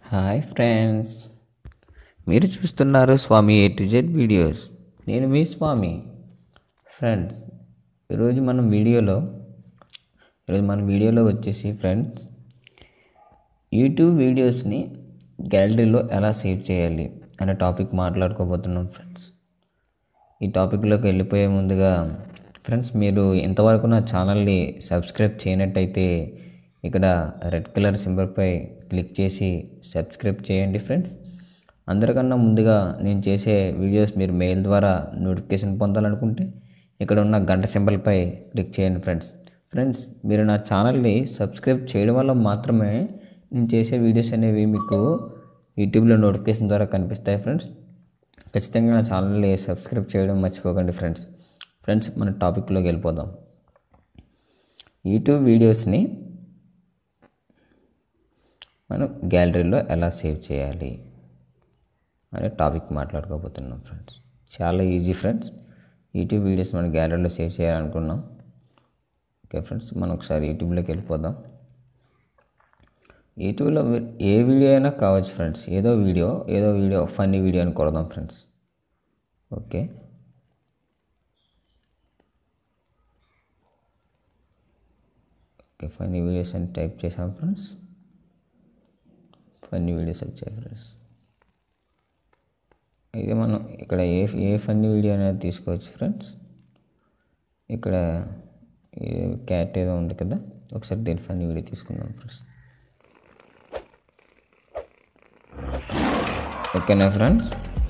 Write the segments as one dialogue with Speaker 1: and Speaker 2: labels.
Speaker 1: hi friends మీరు చూస్తున్నారు Swami A to Z videos నేను మీ స్వామి ఫ్రెండ్స్ ఈరోజు మనం వీడియోలో ఈరోజు మన వీడియోలో వచ్చేసి ఫ్రెండ్స్ యూట్యూబ్ వీడియోస్ని గ్యాలరీలో ఎలా సేవ్ చేయాలి అనే టాపిక్ మాట్లాడుకోబోతున్నాం ఫ్రెండ్స్ ఈ టాపిక్లోకి వెళ్ళిపోయే ముందుగా ఫ్రెండ్స్ మీరు ఇంతవరకు నా ఛానల్ని సబ్స్క్రైబ్ చేయనట్టయితే ఇక్కడ రెడ్ కలర్ సింబల్పై క్లిక్ చేసి సబ్స్క్రైబ్ చేయండి ఫ్రెండ్స్ అందరికన్నా ముందుగా నేను చేసే వీడియోస్ మీరు మెయిల్ ద్వారా నోటిఫికేషన్ పొందాలనుకుంటే ఇక్కడ ఉన్న గంట సింబల్పై క్లిక్ చేయండి ఫ్రెండ్స్ ఫ్రెండ్స్ మీరు నా ఛానల్ని సబ్స్క్రైబ్ చేయడం వల్ల మాత్రమే నేను చేసే వీడియోస్ అనేవి మీకు యూట్యూబ్లో నోటిఫికేషన్ ద్వారా కనిపిస్తాయి ఫ్రెండ్స్ ఖచ్చితంగా నా ఛానల్ని సబ్స్క్రైబ్ చేయడం మర్చిపోకండి ఫ్రెండ్స్ ఫ్రెండ్స్ మన టాపిక్లోకి వెళ్ళిపోదాం యూట్యూబ్ వీడియోస్ని మనం గ్యాలరీలో ఎలా సేవ్ చేయాలి అనే టాపిక్ మాట్లాడుకోబోతున్నాం ఫ్రెండ్స్ చాలా ఈజీ ఫ్రెండ్స్ యూట్యూబ్ వీడియోస్ మనం గ్యాలరీలో సేవ్ చేయాలనుకున్నాం ఓకే ఫ్రెండ్స్ మనం ఒకసారి యూట్యూబ్లోకి వెళ్ళిపోదాం యూట్యూబ్లో మీరు ఏ వీడియో అయినా కావచ్చు ఫ్రెండ్స్ ఏదో వీడియో ఏదో వీడియో ఫన్నీ వీడియో అని కొడదాం friends okay okay funny videos అని టైప్ చేసాం ఫ్రెండ్స్ ఫన్నీ వీడియోస్ వచ్చాయి ఫ్రెండ్స్ అయితే మనం ఇక్కడ ఏ ఏ ఫన్నీ వీడియో అనేది తీసుకోవచ్చు ఫ్రెండ్స్ ఇక్కడ క్యాట్ ఏదో ఉంది కదా ఒకసారి దీని ఫన్నీ వీడియో తీసుకుందాం ఫ్రెండ్స్ ఓకేనా ఫ్రెండ్స్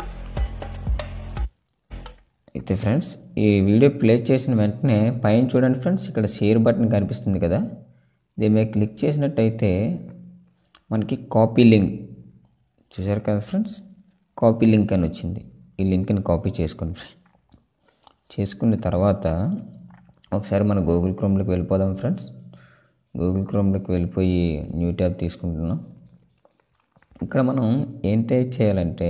Speaker 1: అయితే ఫ్రెండ్స్ ఈ వీడియో ప్లే చేసిన వెంటనే పైన చూడండి ఫ్రెండ్స్ ఇక్కడ షేర్ బటన్ కనిపిస్తుంది కదా దీని మీద క్లిక్ చేసినట్టయితే మనకి కాపీ లింక్ చూసారు కదా ఫ్రెండ్స్ కాపీ లింక్ అని వచ్చింది ఈ లింక్ని కాపీ చేసుకోండి ఫ్రెండ్స్ చేసుకున్న తర్వాత ఒకసారి మన గూగుల్ క్రోమ్లోకి వెళ్ళిపోదాం ఫ్రెండ్స్ గూగుల్ క్రోమ్లోకి వెళ్ళిపోయి న్యూ ట్యాబ్ తీసుకుంటున్నాం ఇక్కడ మనం ఏం టైప్ చేయాలంటే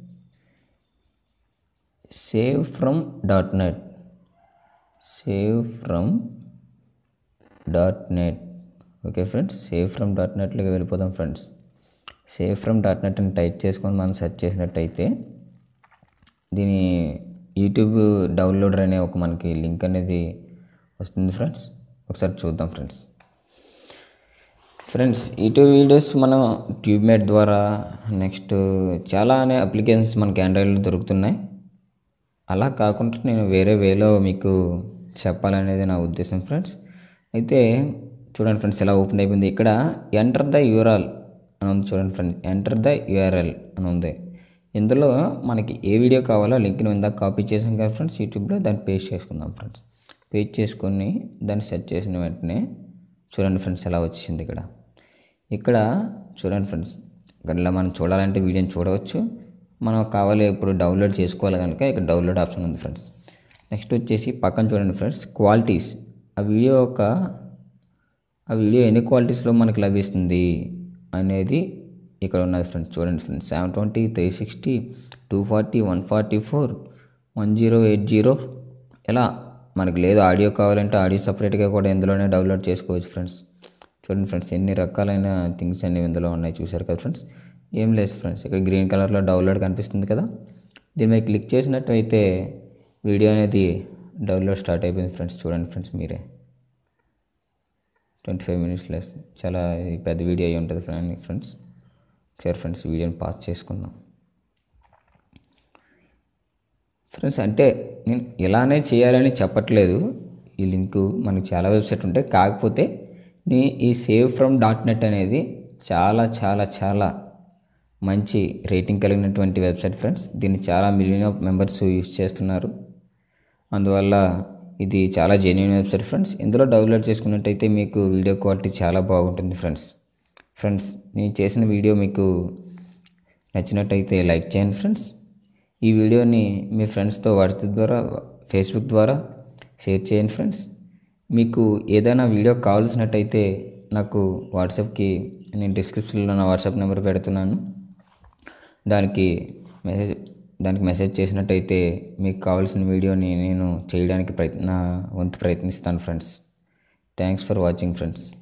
Speaker 1: save from dot net save from dot net okay friends save from dot నెట్లోకి వెళ్ళిపోదాం friends save from dot net అని టైప్ చేసుకొని మనం సెర్చ్ చేసినట్టయితే దీని యూట్యూబ్ డౌన్లోడర్ అనే ఒక మనకి లింక్ అనేది వస్తుంది ఫ్రెండ్స్ ఒకసారి చూద్దాం ఫ్రెండ్స్ ఫ్రెండ్స్ యూట్యూబ్ వీడియోస్ మనం ట్యూబ్మేట్ ద్వారా నెక్స్ట్ చాలా అనే అప్లికేషన్స్ మనకి ఆండ్రాయిడ్లో దొరుకుతున్నాయి అలా కాకుండా నేను వేరే వేలో మీకు చెప్పాలనేది నా ఉద్దేశం ఫ్రెండ్స్ అయితే చూడండి ఫ్రెండ్స్ ఎలా ఓపెన్ అయిపోయింది ఇక్కడ ఎంటర్ ద యూఆర్ఎల్ అని ఉంది చూడండి ఫ్రెండ్స్ ఎంటర్ ద యూఆర్ఎల్ అని ఉంది ఇందులో మనకి ఏ వీడియో కావాలో లింక్ని ఇందాక కాపీ చేసాం కదా ఫ్రెండ్స్ యూట్యూబ్లో దాన్ని పేస్ట్ చేసుకుందాం ఫ్రెండ్స్ పేస్ట్ చేసుకొని దాన్ని సెర్చ్ చేసిన వెంటనే చూడండి ఫ్రెండ్స్ ఎలా వచ్చింది ఇక్కడ ఇక్కడ చూడండి ఫ్రెండ్స్ ఇక్కడ మనం చూడాలంటే వీడియోని చూడవచ్చు మనం కావాలి ఇప్పుడు డౌన్లోడ్ చేసుకోవాలి కనుక ఇక్కడ డౌన్లోడ్ ఆప్షన్ ఉంది ఫ్రెండ్స్ నెక్స్ట్ వచ్చేసి పక్కన చూడండి ఫ్రెండ్స్ క్వాలిటీస్ ఆ వీడియో యొక్క ఆ వీడియో ఎన్ని క్వాలిటీస్లో మనకు లభిస్తుంది అనేది ఇక్కడ ఉన్నది ఫ్రెండ్స్ చూడండి friends seven twenty three sixty two forty one forty four one zero eight zero ఇలా మనకి లేదు ఆడియో కావాలంటే ఆడియో సపరేట్గా కూడా ఇందులోనే డౌన్లోడ్ చేసుకోవచ్చు ఫ్రెండ్స్ చూడండి ఫ్రెండ్స్ ఎన్ని రకాలైన థింగ్స్ అన్ని ఇందులో ఉన్నాయి చూసారు కదా ఫ్రెండ్స్ ఏం లేదు ఫ్రెండ్స్ ఇక్కడ గ్రీన్ కలర్లో డౌన్లోడ్ కనిపిస్తుంది కదా దీని మీద క్లిక్ చేసినట్టయితే వీడియో అనేది డౌన్లోడ్ స్టార్ట్ అయిపోయింది ఫ్రెండ్స్ చూడండి ఫ్రెండ్స్ మీరే ట్వంటీ ఫైవ్ మినిట్స్ లేదు చాలా పెద్ద వీడియో అయి ఉంటుంది ఫ్రెండ్ ఫ్రెండ్స్ ఒకసారి ఫ్రెండ్స్ వీడియోని పాస్ చేసుకుందాం ఫ్రెండ్స్ అంటే నేను ఇలానే చేయాలని చెప్పట్లేదు ఈ లింకు మనకి చాలా వెబ్సైట్ ఉంటాయి కాకపోతే నీ ఈ సేవ్ ఫ్రమ్ డాట్ నెట్ అనేది చాలా చాలా చాలా మంచి రేటింగ్ కలిగినటువంటి వెబ్సైట్ ఫ్రెండ్స్ దీన్ని చాలా మిలియన్ ఆఫ్ మెంబర్స్ యూస్ చేస్తున్నారు అందువల్ల ఇది చాలా జెన్యున్ వెబ్సైట్ ఫ్రెండ్స్ ఇందులో డౌన్లోడ్ చేసుకున్నట్టయితే మీకు వీడియో క్వాలిటీ చాలా బాగుంటుంది ఫ్రెండ్స్ ఫ్రెండ్స్ నేను చేసిన వీడియో మీకు నచ్చినట్టయితే లైక్ చేయండి ఫ్రెండ్స్ ఈ వీడియోని మీ ఫ్రెండ్స్తో వాట్సాప్ ద్వారా ఫేస్బుక్ ద్వారా షేర్ చేయండి ఫ్రెండ్స్ మీకు ఏదైనా వీడియో కావాల్సినట్టయితే నాకు వాట్సాప్కి నేను డిస్క్రిప్షన్లో నా వాట్సాప్ నెంబర్ పెడుతున్నాను దానికి మెసేజ్ దానికి మెసేజ్ చేసినట్టయితే మీకు కావాల్సిన వీడియోని నేను చేయడానికి ప్రయత్న వంతు ప్రయత్నిస్తాను friends thanks for watching friends